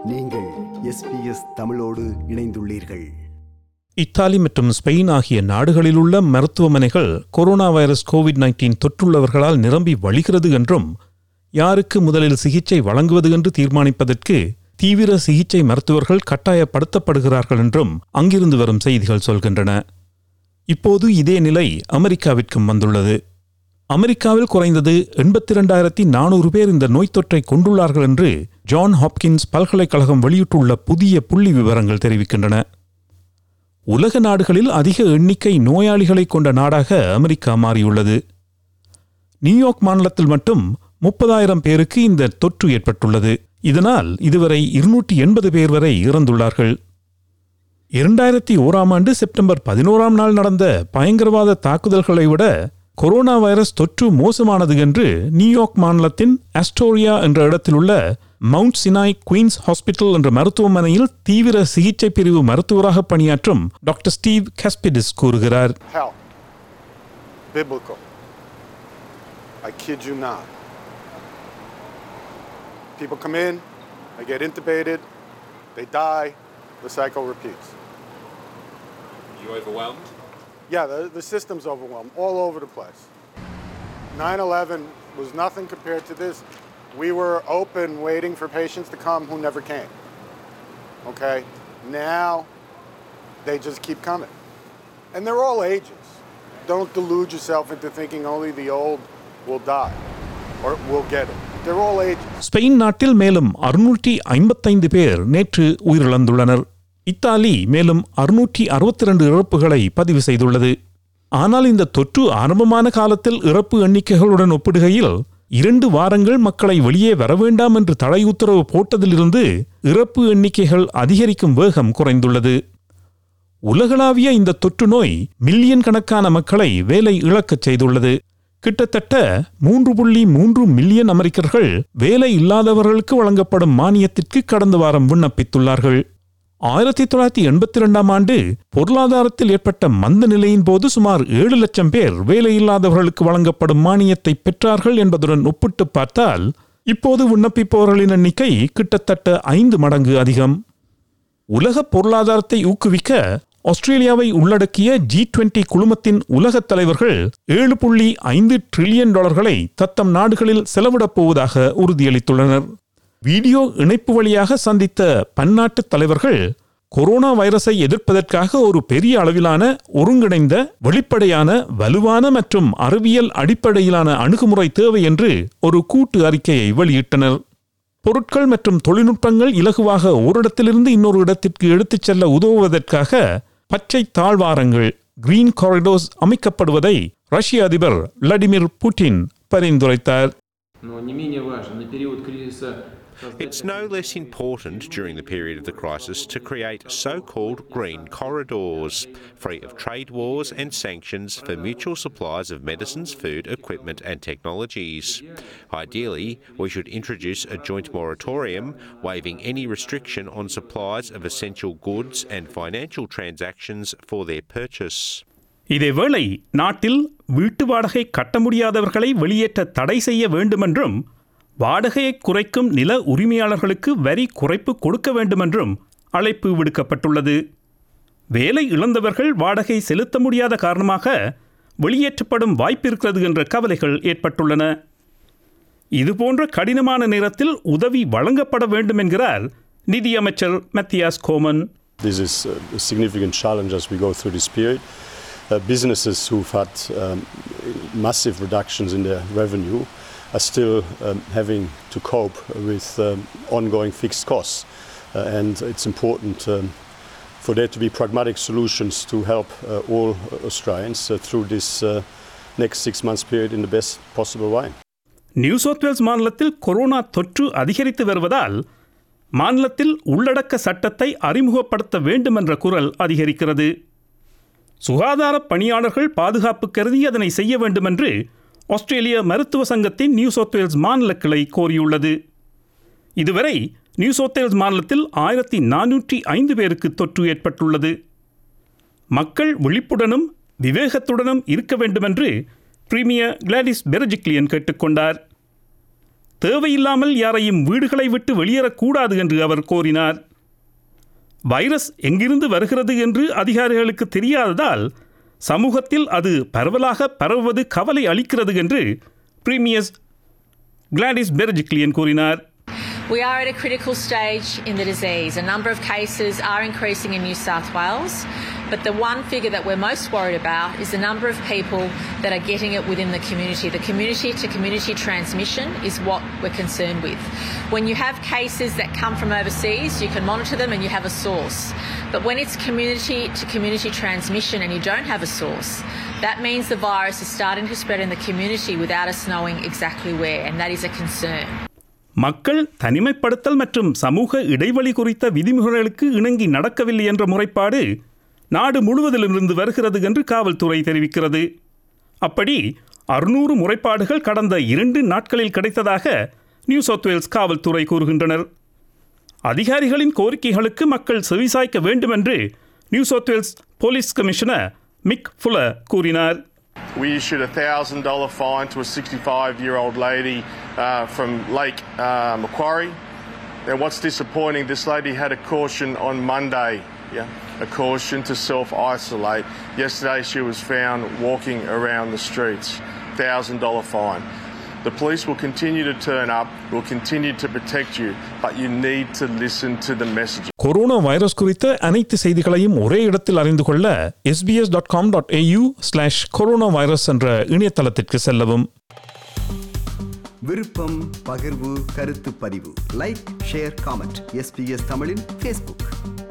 நீங்கள் எஸ்பிஎஸ் தமிழோடு இணைந்துள்ளீர்கள் இத்தாலி மற்றும் ஸ்பெயின் ஆகிய நாடுகளில் உள்ள மருத்துவமனைகள் கொரோனா வைரஸ் கோவிட் 19 தொற்றுள்ளவர்களால் நிரம்பி வழிகிறது என்றும் யாருக்கு முதலில் சிகிச்சை வழங்குவது என்று தீர்மானிப்பதற்கு தீவிர சிகிச்சை மருத்துவர்கள் கட்டாயப்படுத்தப்படுகிறார்கள் என்றும் அங்கிருந்து வரும் செய்திகள் சொல்கின்றன இப்போது இதே நிலை அமெரிக்காவிற்கும் வந்துள்ளது அமெரிக்காவில் குறைந்தது எண்பத்தி இரண்டாயிரத்தி நானூறு பேர் இந்த நோய் தொற்றை கொண்டுள்ளார்கள் என்று ஜான் ஹாப்கின்ஸ் பல்கலைக்கழகம் வெளியிட்டுள்ள புதிய புள்ளி விவரங்கள் தெரிவிக்கின்றன உலக நாடுகளில் அதிக எண்ணிக்கை நோயாளிகளை கொண்ட நாடாக அமெரிக்கா மாறியுள்ளது நியூயார்க் மாநிலத்தில் மட்டும் முப்பதாயிரம் பேருக்கு இந்த தொற்று ஏற்பட்டுள்ளது இதனால் இதுவரை இருநூற்றி எண்பது பேர் வரை இறந்துள்ளார்கள் இரண்டாயிரத்தி ஓராம் ஆண்டு செப்டம்பர் பதினோராம் நாள் நடந்த பயங்கரவாத தாக்குதல்களை விட கொரோனா வைரஸ் தொற்று மோசமானது என்று நியூயார்க் மாநிலத்தின் அஸ்டோரியா என்ற இடத்திலுள்ள மவுண்ட் சினாய் குயின்ஸ் ஹாஸ்பிட்டல் என்ற மருத்துவமனையில் தீவிர சிகிச்சை பிரிவு மருத்துவராக பணியாற்றும் டாக்டர் ஸ்டீவ் காஸ்பிடிஸ் கூறுகிறார் hell. Biblical. I kid you not. People come in, they get intubated, they die, the cycle repeats. You overwhelmed? Yeah, the, the system's overwhelmed all over the place. 9 11 was nothing compared to this. We were open waiting for patients to come who never came. Okay? Now they just keep coming. And they're all ages. Don't delude yourself into thinking only the old will die or will get it. They're all ages. Spain நாட்டில் மேலும் அறுநூற்றி ஐம்பத்தைந்து பேர் நேற்று உயிரிழந்துள்ளனர் Italy மேலும் அறுநூற்றி அறுபத்தி ரெண்டு இறப்புகளை பதிவு செய்துள்ளது ஆனால் இந்த தொற்று ஆரம்பமான காலத்தில் இறப்பு எண்ணிக்கைகளுடன் ஒப்பிடுகையில் இரண்டு வாரங்கள் மக்களை வெளியே வர வேண்டாம் என்று தடை உத்தரவு போட்டதிலிருந்து இறப்பு எண்ணிக்கைகள் அதிகரிக்கும் வேகம் குறைந்துள்ளது உலகளாவிய இந்த தொற்று நோய் மில்லியன் கணக்கான மக்களை வேலை இழக்கச் செய்துள்ளது கிட்டத்தட்ட மூன்று புள்ளி மூன்று மில்லியன் அமெரிக்கர்கள் வேலை இல்லாதவர்களுக்கு வழங்கப்படும் மானியத்திற்கு கடந்த வாரம் விண்ணப்பித்துள்ளார்கள் ஆயிரத்தி தொள்ளாயிரத்தி எண்பத்தி இரண்டாம் ஆண்டு பொருளாதாரத்தில் ஏற்பட்ட மந்த நிலையின் போது சுமார் ஏழு லட்சம் பேர் வேலையில்லாதவர்களுக்கு வழங்கப்படும் மானியத்தை பெற்றார்கள் என்பதுடன் ஒப்பிட்டு பார்த்தால் இப்போது விண்ணப்பிப்பவர்களின் எண்ணிக்கை கிட்டத்தட்ட ஐந்து மடங்கு அதிகம் உலக பொருளாதாரத்தை ஊக்குவிக்க ஆஸ்திரேலியாவை உள்ளடக்கிய ஜி டுவெண்டி குழுமத்தின் உலகத் தலைவர்கள் ஏழு புள்ளி ஐந்து டிரில்லியன் டாலர்களை தத்தம் நாடுகளில் செலவிடப் போவதாக உறுதியளித்துள்ளனர் வீடியோ இணைப்பு வழியாக சந்தித்த பன்னாட்டு தலைவர்கள் கொரோனா வைரஸை எதிர்ப்பதற்காக ஒரு பெரிய அளவிலான ஒருங்கிணைந்த வெளிப்படையான வலுவான மற்றும் அறிவியல் அடிப்படையிலான அணுகுமுறை தேவை என்று ஒரு கூட்டு அறிக்கையை வெளியிட்டனர் பொருட்கள் மற்றும் தொழில்நுட்பங்கள் இலகுவாக ஓரிடத்திலிருந்து இன்னொரு இடத்திற்கு எடுத்துச் செல்ல உதவுவதற்காக பச்சை தாழ்வாரங்கள் கிரீன் காரிடோர்ஸ் அமைக்கப்படுவதை ரஷ்ய அதிபர் விளாடிமிர் புட்டின் பரிந்துரைத்தார் Но не менее важно, на период кризиса создать It's no less important during the period of the crisis to create so called green corridors, free of trade wars and sanctions for mutual supplies of medicines, food, equipment, and technologies. Ideally, we should introduce a joint moratorium waiving any restriction on supplies of essential goods and financial transactions for their purchase. இதேவேளை நாட்டில் வீட்டு வாடகை கட்ட முடியாதவர்களை வெளியேற்ற தடை செய்ய வேண்டுமென்றும் வாடகையை குறைக்கும் நில உரிமையாளர்களுக்கு வரி குறைப்பு கொடுக்க வேண்டுமென்றும் அழைப்பு விடுக்கப்பட்டுள்ளது வேலை இழந்தவர்கள் வாடகை செலுத்த முடியாத காரணமாக வெளியேற்றப்படும் வாய்ப்பிருக்கிறது என்ற கவலைகள் ஏற்பட்டுள்ளன இதுபோன்ற கடினமான நேரத்தில் உதவி வழங்கப்பட வேண்டும் என்கிறார் நிதியமைச்சர் Mathias Cormann This is uh, a significant challenge as we go through this period. Uh, businesses who've had um, massive reductions in their revenue are still um, having to cope with um, ongoing fixed costs. Uh, and it's important um, for there to be pragmatic solutions to help uh, all Australians uh, through this uh, next six months period in the best possible way. New South Wales மாநிலத்தில் corona தொற்று அதிகரித்து வருவதால் மாநிலத்தில் உள்ளடக்க சட்டத்தை அறிமுகப்படுத்த வேண்டும் என்ற குரல் அதிகரிக்கிறது சுகாதார பணியாளர்கள் பாதுகாப்பு கருதி அதனை செய்ய வேண்டுமென்று ஆஸ்திரேலிய மருத்துவ சங்கத்தின் நியூ சவுத் வேல்ஸ் மாநில கிளை கோரியுள்ளது இதுவரை நியூ சவுத் வேல்ஸ் மாநிலத்தில் ஆயிரத்தி நானூற்றி ஐந்து பேருக்கு தொற்று ஏற்பட்டுள்ளது மக்கள் விழிப்புடனும் விவேகத்துடனும் இருக்க வேண்டுமென்று பிரீமியர் கிளாடிஸ் பெரஜிக்லியன் கேட்டுக்கொண்டார் தேவையில்லாமல் யாரையும் வீடுகளை விட்டு வெளியேறக்கூடாது என்று அவர் கோரினார் வைரஸ் எங்கிருந்து வருகிறது என்று அதிகாரிகளுக்கு தெரியாததால் சமூகத்தில் அது பரவலாக பரவுவது கவலை அளிக்கிறது என்று பிரீமியஸ் கிளாடிஸ் பெர்ஜிக்லியன் கூறினார் We are at a critical stage in the disease. A number of cases are increasing in New South Wales, but the one figure that we're most worried about is the number of people that are getting it within the community. The community to community transmission is what we're concerned with. When you have cases that come from overseas, you can monitor them and you have a source. But when it's community to community transmission and you don't have a source, that means the virus is starting to spread in the community without us knowing exactly where, and that is a concern. மக்கள் தனிமைப்படுத்தல் மற்றும் சமூக இடைவெளி குறித்த விதிமுறைகளுக்கு இணங்கி நடக்கவில்லை என்ற முறைப்பாடு நாடு முழுவதிலிருந்து வருகிறது என்று காவல்துறை தெரிவிக்கிறது அப்படி அறுநூறு முறைப்பாடுகள் கடந்த இரண்டு நாட்களில் கிடைத்ததாக நியூ சவுத் வேல்ஸ் காவல்துறை கூறுகின்றனர் அதிகாரிகளின் கோரிக்கைகளுக்கு மக்கள் செவிசாய்க்க வேண்டும் என்று New South Wales police commissioner Mick Fuller கூறினார் We issued a thousand dollar fine to a 65 year old lady uh, from Lake uh, Macquarie. And what's disappointing, this lady had a caution on Monday, yeah, a caution to self isolate. Yesterday she was found walking around the streets. Thousand dollar fine. The police will continue to turn up, will continue to protect you, but you need to listen to the message. Corona virus குறித்த அனைத்து செய்திகளையும் ஒரே இடத்தில் அறிந்து கொள்ள SBS dot com dot AU slash corona virus என்ற இணையதளத்திற்கு செல்லவும் விருப்பம் பகிர்வு கருத்து பதிவு லைக் ஷேர் காமெண்ட் எஸ்பிஎஸ் தமிழின் ஃபேஸ்புக்